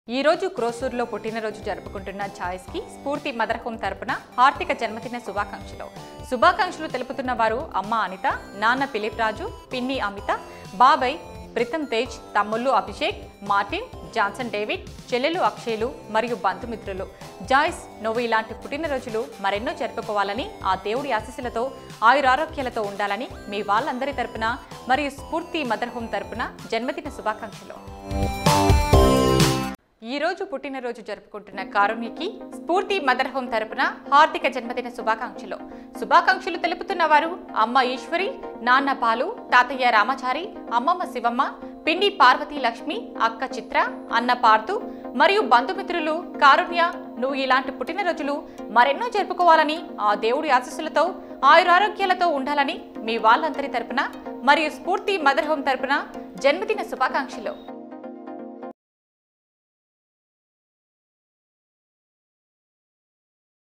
ఈ రోజు క్రోసూరులో పుట్టినరోజు జరుపుకుంటున్న ఛాయిస్ కి స్ఫూర్తి మదర్ హోమ్ తరపున హార్దిక జన్మదిన శుభాకాంక్షలు శుభాకాంక్షలు తెలుపుతున్న వారు అమ్మ అనిత నాన్న ఫిలిప్ రాజు పిన్ని అమిత బాబాయ్ ప్రితం తేజ్ తమ్ముళ్ళు అభిషేక్ మార్టిన్ జాన్సన్ డేవిడ్ చెల్లెలు అక్షయ్లు మరియు బంధుమిత్రులు జాయ్స్ నువ్వు ఇలాంటి పుట్టినరోజులు మరెన్నో జరుపుకోవాలని ఆ దేవుడి ఆశీస్సులతో ఆయురారోగ్యాలతో ఉండాలని మీ వాళ్ళందరి తరపున మరియు స్ఫూర్తి మదర్ హోమ్ తరపున జన్మదిన శుభాకాంక్షలు ఈ రోజు పుట్టినరోజు జరుపుకుంటున్న కారుణ్యకి స్ఫూర్తి మదర్ హోమ్ తరపున హార్దిక జన్మదిన శుభాకాంక్షలు శుభాకాంక్షలు తెలుపుతున్న వారు అమ్మ ఈశ్వరి నాన్న పాలు తాతయ్య రామాచారి అమ్మమ్మ శివమ్మ పిండి పార్వతీ లక్ష్మి అక్క చిత్ర అన్న పార్థు మరియు బంధుమిత్రులు కారుణ్య నువ్వు ఇలాంటి పుట్టినరోజులు మరెన్నో జరుపుకోవాలని ఆ దేవుడి ఆశీస్సులతో ఆయురారోగ్యాలతో ఉండాలని మీ వాళ్ళందరి తరపున మరియు స్ఫూర్తి మదర్ హోమ్ తరపున జన్మదిన శుభాకాంక్షలు